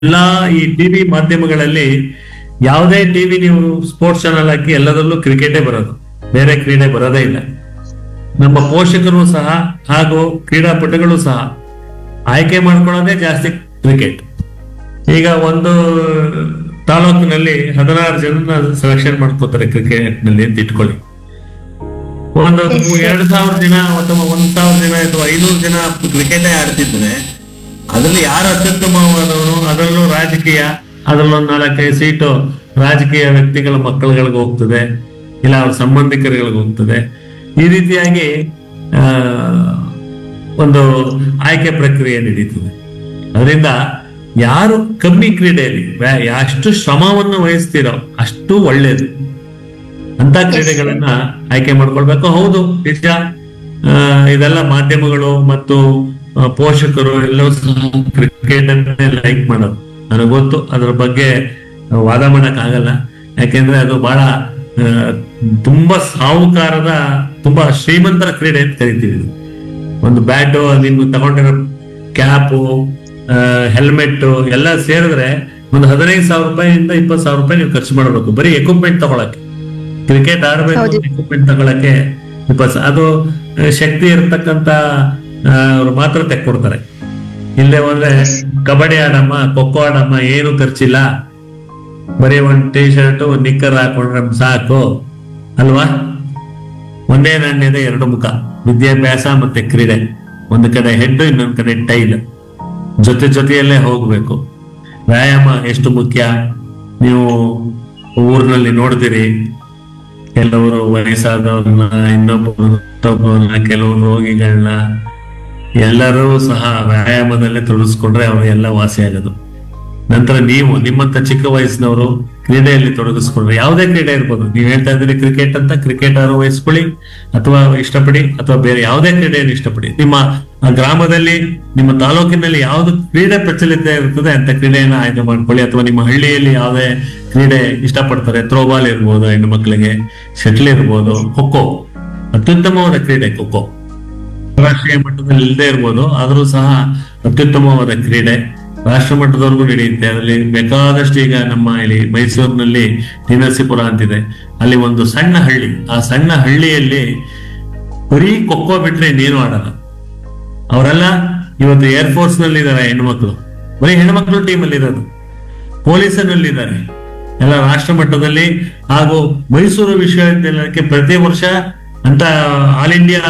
ಎಲ್ಲಾ ಈ ಟಿವಿ ಮಾಧ್ಯಮಗಳಲ್ಲಿ ಯಾವುದೇ ಟಿವಿ ನೀವು ಸ್ಪೋರ್ಟ್ಸ್ ಚಾನಲ್ ಹಾಕಿ ಎಲ್ಲದರಲ್ಲೂ ಕ್ರಿಕೆಟೇ ಬರೋದು ಬೇರೆ ಕ್ರೀಡೆ ಬರೋದೇ ಇಲ್ಲ ನಮ್ಮ ಪೋಷಕರು ಸಹ ಹಾಗೂ ಕ್ರೀಡಾಪಟುಗಳು ಸಹ ಆಯ್ಕೆ ಮಾಡ್ಕೊಳ್ಳೋದೇ ಜಾಸ್ತಿ ಕ್ರಿಕೆಟ್ ಈಗ ಒಂದು ತಾಲೂಕಿನಲ್ಲಿ ಹದಿನಾರು ಜನ ಸೆಲೆಕ್ಷನ್ ಮಾಡ್ಕೋತಾರೆ ಕ್ರಿಕೆಟ್ ನಲ್ಲಿ ಅಂತ ಇಟ್ಕೊಳ್ಳಿ ಒಂದು Yes, sir. ಎರಡು ಸಾವಿರ ಜನ ಅಥವಾ ಒಂದ್ ಸಾವಿರ ಜನ ಅಥವಾ ಐನೂರು ಜನ ಕ್ರಿಕೆಟ್ ಆಡ್ತಿದ್ರೆ ಅದ್ರಲ್ಲಿ ಯಾರು ಅತ್ಯುತ್ತಮವಾದವರು ಅದರಲ್ಲೂ ರಾಜಕೀಯ ಅದ್ರಲ್ಲಿ ಒಂದು ನಾಲ್ಕೈದು ಸೀಟು ರಾಜಕೀಯ ವ್ಯಕ್ತಿಗಳ ಮಕ್ಕಳುಗಳಿಗೆ ಹೋಗ್ತದೆ ಇಲ್ಲ ಅವ್ರ ಸಂಬಂಧಿಕರುಗಳಿಗೆ ಹೋಗ್ತದೆ ಈ ರೀತಿಯಾಗಿ ಆ, ಒಂದು ಆಯ್ಕೆ ಪ್ರಕ್ರಿಯೆ ನಡೀತದೆ ಅದರಿಂದ ಯಾರು ಕಮ್ಮಿ ಕ್ರೀಡೆಯಲ್ಲಿ ವ್ಯಾ- ಎಷ್ಟು ಶ್ರಮವನ್ನು ವಹಿಸ್ತೀರೋ ಅಷ್ಟು ಒಳ್ಳೇದು ಅಂತ ಕ್ರೀಡೆಗಳನ್ನ ಆಯ್ಕೆ ಮಾಡ್ಕೊಳ್ಬೇಕು ಹೌದು ನಿಜ ಆ, ಇದೆಲ್ಲ ಮಾಧ್ಯಮಗಳು ಮತ್ತು ಆ, ಪೋಷಕರು ಎಲ್ಲವೂ ಸಹ ಕ್ರಿಕೆಟ್ ಅನ್ನೇ ಲೈಕ್ ಮಾಡೋದು ನನಗೆ ಗೊತ್ತು ಅದ್ರ ಬಗ್ಗೆ ವಾದ ಮಾಡಕ್ ಆಗಲ್ಲ ಯಾಕೆಂದ್ರೆ ಅದು ಬಹಳ ಆ, ತುಂಬಾ ಸಾಹುಕಾರದ ತುಂಬಾ ಶ್ರೀಮಂತರ ಕ್ರೀಡೆ ಅಂತ ಕರಿತೀವಿ ಇದು. ಒಂದು ಬ್ಯಾಟು ನೀವು ತಗೊಂಡಿರೋ ಕ್ಯಾಪು ಹೆಲ್ಮೆಟ್ ಎಲ್ಲ ಸೇರಿದ್ರೆ ಒಂದು ಹದಿನೈದು ಸಾವಿರ ರೂಪಾಯಿಯಿಂದ ಇಪ್ಪತ್ತು ಸಾವಿರ ರೂಪಾಯಿ ನೀವು ಖರ್ಚು ಮಾಡಬೇಕು ಬರೀ ಎಕ್ವಿಪ್ಮೆಂಟ್ ತಗೊಳಕ್ಕೆ ಕ್ರಿಕೆಟ್ ಆಡ್ಬೇಕು ಹೌದು. ಎಕ್ವಿಪ್ಮೆಂಟ್ ತಗೊಳಕ್ಕೆ ಇಪ್ಪತ್ತು ಸಾ- ಅದು ಆ, ಶಕ್ತಿ ಇರ್ತಕ್ಕಂತ ಅವ್ರು ಮಾತ್ರ ತೆಕ್ಕೊಡ್ತಾರೆ ಇಲ್ಲೇ ಹೋದ್ರೆ ಕಬಡ್ಡಿ ಆಡಮ್ಮ ಖೋಖೋ ಆಡಮ್ಮ ಏನು ಖರ್ಚಿಲ್ಲ ಬರೀ ಒಂದ್ ಟೀ ಶರ್ಟ್ ಒಂದ್ ನಿಕ್ಕರ್ ಹಾಕೊಂಡ್ರೆ ಸಾಕು ಅಲ್ವಾ ಒಂದೇ ನಾಣ್ಯದ ಎರಡು ಮುಖ ವಿದ್ಯಾಭ್ಯಾಸ ಮತ್ತೆ ಕ್ರೀಡೆ ಒಂದು ಕಡೆ ಹೆಡ್ ಇನ್ನೊಂದು ಕಡೆ ಟೈಲ್ ಜೊತೆ ಜೊತೆಯಲ್ಲೇ ಹೋಗ್ಬೇಕು ವ್ಯಾಯಾಮ ಎಷ್ಟು ಮುಖ್ಯ ನೀವು ಊರಿನಲ್ಲಿ ನೋಡ್ತೀರಿ ಕೆಲವರು ವಯಸ್ಸಾದವ್ರನ್ನ ಇನ್ನೊಬ್ಬರು ಮತ್ತೊಬ್ಬರನ್ನ ಕೆಲವರು ರೋಗಿಗಳನ್ನ ಎಲ್ಲರೂ ಸಹ ವ್ಯಾಯಾಮದಲ್ಲೇ ತೊಡಗಿಸ್ಕೊಂಡ್ರೆ ಅವರು ಎಲ್ಲ ವಾಸಿ ಆಗೋದು ನಂತರ ನೀವು ನಿಮ್ಮಂತ ಚಿಕ್ಕ ವಯಸ್ಸಿನವರು ಕ್ರೀಡೆಯಲ್ಲಿ ತೊಡಗಿಸ್ಕೊಂಡ್ರೆ ಯಾವುದೇ ಕ್ರೀಡೆ ಇರ್ಬೋದು ನೀವು ಹೇಳ್ತಾ ಇದ್ದೀರಿ ಕ್ರಿಕೆಟ್ ಅಂತ ಕ್ರಿಕೆಟ್ ಆದ್ರೂ ವಹಿಸ್ಕೊಳ್ಳಿ ಅಥವಾ ಇಷ್ಟಪಡಿ ಅಥವಾ ಬೇರೆ ಯಾವುದೇ ಕ್ರೀಡೆಯನ್ನು ಇಷ್ಟಪಡಿ ನಿಮ್ಮ ಆ ಗ್ರಾಮದಲ್ಲಿ ನಿಮ್ಮ ತಾಲೂಕಿನಲ್ಲಿ ಯಾವ್ದು ಕ್ರೀಡೆ ಪ್ರಚಲಿತ ಇರ್ತದೆ ಅಂತ ಕ್ರೀಡೆಯನ್ನ ಆಯ್ಕೆ ಮಾಡ್ಕೊಳ್ಳಿ ಅಥವಾ ನಿಮ್ಮ ಹಳ್ಳಿಯಲ್ಲಿ ಯಾವುದೇ ಕ್ರೀಡೆ ಇಷ್ಟಪಡ್ತಾರೆ ಥ್ರೋಬಾಲ್ ಇರ್ಬೋದು ಹೆಣ್ಣು ಮಕ್ಕಳಿಗೆ ಶಟ್ಲ್ ಇರ್ಬೋದು ಖೋಖೋ ಅತ್ಯುತ್ತಮವಾದ ಕ್ರೀಡೆ ಖೋಖೋ ರಾಷ್ಟ್ರೀಯ ಮಟ್ಟದಲ್ಲಿ ಇಲ್ಲದೆ ಇರ್ಬೋದು ಆದ್ರೂ ಸಹ ಅತ್ಯುತ್ತಮವಾದ ಕ್ರೀಡೆ ರಾಷ್ಟ್ರ ಮಟ್ಟದವರೆಗೂ ನಡೆಯುತ್ತೆ ಅದರಲ್ಲಿ ಬೇಕಾದಷ್ಟು ಈಗ ನಮ್ಮ ಇಲ್ಲಿ ಮೈಸೂರಿನಲ್ಲಿ ಟಿನರಸೀಪುರ ಅಂತಿದೆ ಅಲ್ಲಿ ಒಂದು ಸಣ್ಣ ಹಳ್ಳಿ ಆ ಸಣ್ಣ ಹಳ್ಳಿಯಲ್ಲಿ ಬರೀ ಖೋಖೋ ಬಿಟ್ರೆ ಇನ್ನೇನು ಆಡಲ್ಲ ಅವರೆಲ್ಲ ಇವತ್ತು ಏರ್ ಫೋರ್ಸ್ ನಲ್ಲಿ ಇದಾರೆ ಹೆಣ್ಮಕ್ಳು ಬರೀ ಹೆಣ್ಮಕ್ಳು ಟೀಮ್ ಅಲ್ಲಿ ಇರೋದು ಪೊಲೀಸನಲ್ಲಿ ಇದ್ದಾರೆ ಎಲ್ಲ ರಾಷ್ಟ್ರ ಮಟ್ಟದಲ್ಲಿ ಹಾಗೂ ಮೈಸೂರು ವಿಶ್ವವಿದ್ಯಾಲಯಕ್ಕೆ ಪ್ರತಿ ವರ್ಷ ಅಂತ ಆಲ್ ಇಂಡಿಯಾ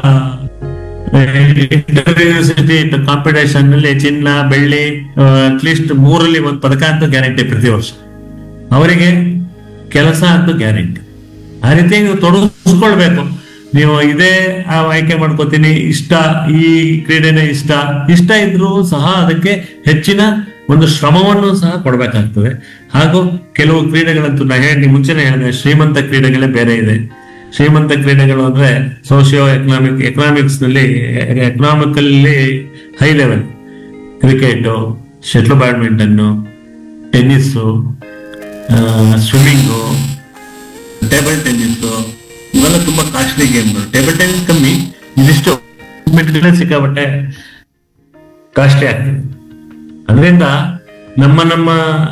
ಯೂನಿವರ್ಸಿಟಿ ಕಾಂಪಿಟೇಷನ್ ನಲ್ಲಿ ಚಿನ್ನ ಬೆಳ್ಳಿ ಅಟ್ಲೀಸ್ಟ್ ಮೂರಲ್ಲಿ ಒಂದು ಪದಕ ಅಂತೂ ಗ್ಯಾರಂಟಿ ಪ್ರತಿ ವರ್ಷ ಅವರಿಗೆ ಕೆಲಸ ಅಂತೂ ಗ್ಯಾರಂಟಿ ಆ ರೀತಿ ನೀವು ತೊಡಗಿಸ್ಕೊಳ್ಬೇಕು ನೀವು ಇದೇ ಆ ಆಯ್ಕೆ ಮಾಡ್ಕೋತೀನಿ ಇಷ್ಟ ಈ ಕ್ರೀಡೆನೇ ಇಷ್ಟ ಇಷ್ಟ ಇದ್ರೂ ಸಹ ಅದಕ್ಕೆ ಹೆಚ್ಚಿನ ಒಂದು ಶ್ರಮವನ್ನು ಸಹ ಕೊಡ್ಬೇಕಾಗ್ತದೆ ಹಾಗೂ ಕೆಲವು ಕ್ರೀಡೆಗಳಂತೂ ನಾ ಹೇಳಿ ಮುಂಚೆನೆ ಹೇಳಿದೆ ಶ್ರೀಮಂತ ಕ್ರೀಡೆಗಳೇ ಬೇರೆ ಇದೆ ಶ್ರೀಮಂತ ಕ್ರೀಡೆಗಳು ಅಂದ್ರೆ ಸೋಶಿಯೋ ಎಕನಾಮಿಕ್ ಎಕನಾಮಿಕ್ಸ್ ನಲ್ಲಿ economically high level cricket shuttle badminton tennis swimming table tennis ಇವೆಲ್ಲ ತುಂಬಾ ಕಾಸ್ಟ್ಲಿ ಗೇಮ್ಗಳು ಟೇಬಲ್ ಟೆನ್ನಿಸ್ ಕಮ್ಮಿ ಇದಿಷ್ಟು ಮೆಟೀರಿಯಲ್ ಸಿಕ್ಕಾಬಟ್ಟೆ ಕಾಸ್ಟ್ಲಿ ಆಗ್ತದೆ ಅದರಿಂದ ನಮ್ಮ ನಮ್ಮ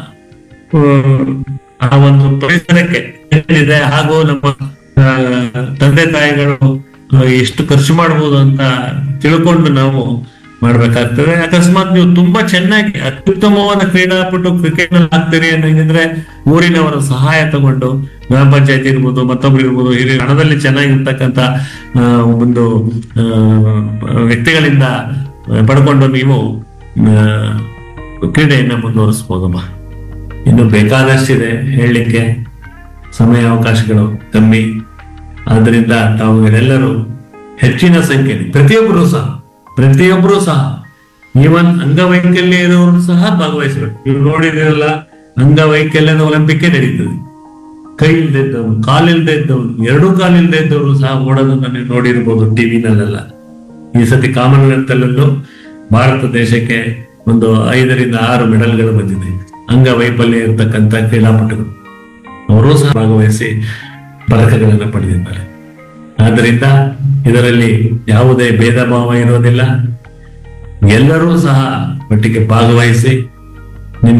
ಆ, ಆ ಒಂದು ಪರಿಸರಕ್ಕೆ ಏನಿದೆ ಹಾಗೂ ನಮ್ಮ ಆ, ತಂದೆ ತಾಯಿಗಳು ಆ, ಎಷ್ಟು ಖರ್ಚು ಮಾಡಬಹುದು ಅಂತ ತಿಳ್ಕೊಂಡು ನಾವು ಮಾಡ್ಬೇಕಾಗ್ತದೆ ಅಕಸ್ಮಾತ್ ನೀವು ತುಂಬಾ ಚೆನ್ನಾಗಿ ಅತ್ಯುತ್ತಮವಾದ ಕ್ರೀಡಾಪಟು ಕ್ರಿಕೆಟ್ ನಲ್ಲಿ ಆಗ್ತೀರಿ ಅನ್ನಂಗಿದ್ರೆ ಊರಿನವರ ಸಹಾಯ ತಗೊಂಡು ಗ್ರಾಮ ಪಂಚಾಯತಿ ಇರ್ಬೋದು ಮತ್ತೊಬ್ರು ಇರ್ಬೋದು ಹಿರಿಯ ಹಣದಲ್ಲಿ ಚೆನ್ನಾಗಿರ್ತಕ್ಕಂಥ ಆ, ಒಂದು ಆ, ವ್ಯಕ್ತಿಗಳಿಂದ ಪಡ್ಕೊಂಡು ನೀವು ಆ, ಕ್ರೀಡೆಯನ್ನ ಮುಂದುವರಿಸಬಹುದಮ್ಮ ಇನ್ನು ಬೇಕಾದಷ್ಟಿದೆ ಹೇಳಲಿಕ್ಕೆ ಸಮಯ ಅವಕಾಶಗಳು ಕಮ್ಮಿ ಆದ್ರಿಂದ ತಾವು ಎಲ್ಲರೂ ಹೆಚ್ಚಿನ ಸಂಖ್ಯೆಯಲ್ಲಿ ಪ್ರತಿಯೊಬ್ಬರು ಸಹ ಪ್ರತಿಯೊಬ್ಬರು ಸಹ ಈವನ್ ಅಂಗವೈಕಲ್ಯ ಇರೋರು ಸಹ ಭಾಗವಹಿಸಬೇಕು ನೀವು ನೋಡಿದಿರಲ್ಲ ಅಂಗವೈಕಲ್ಯದ ಒಲಿಂಪಿಕ್ ನಡೀತದೆ ಕೈ ಇಲ್ದೇ ಇದ್ದವನು ಕಾಲಿಲ್ದೇ ಇದ್ದವನು ಎರಡೂ ಕಾಲಿಲ್ದೇ ಇದ್ದವರು ಸಹ ಓಡೋದನ್ನ ನೀವು ನೋಡಿರ್ಬೋದು ಟಿವಿನಲ್ಲೆಲ್ಲ ಈ ಸತಿ ಕಾಮನ್ವೆಲ್ತ್ ಅಲ್ಲೂ ಭಾರತ ದೇಶಕ್ಕೆ ಒಂದು ಐದರಿಂದ ಆರು ಮೆಡಲ್ಗಳು ಬಂದಿದೆ ಅಂಗವೈಫಲ್ಯ ಇರತಕ್ಕಂತ ಕ್ರೀಡಾಪಟುಗಳು ಅವರೂ ಸಹ ಭಾಗವಹಿಸಿ ಪದಕಗಳನ್ನು ಪಡೆದಿದ್ದಾರೆ ಆದ್ದರಿಂದ ಇದರಲ್ಲಿ ಯಾವುದೇ ಭೇದ ಭಾವ ಇರೋದಿಲ್ಲ ಎಲ್ಲರೂ ಸಹ ಒಟ್ಟಿಗೆ ಭಾಗವಹಿಸಿ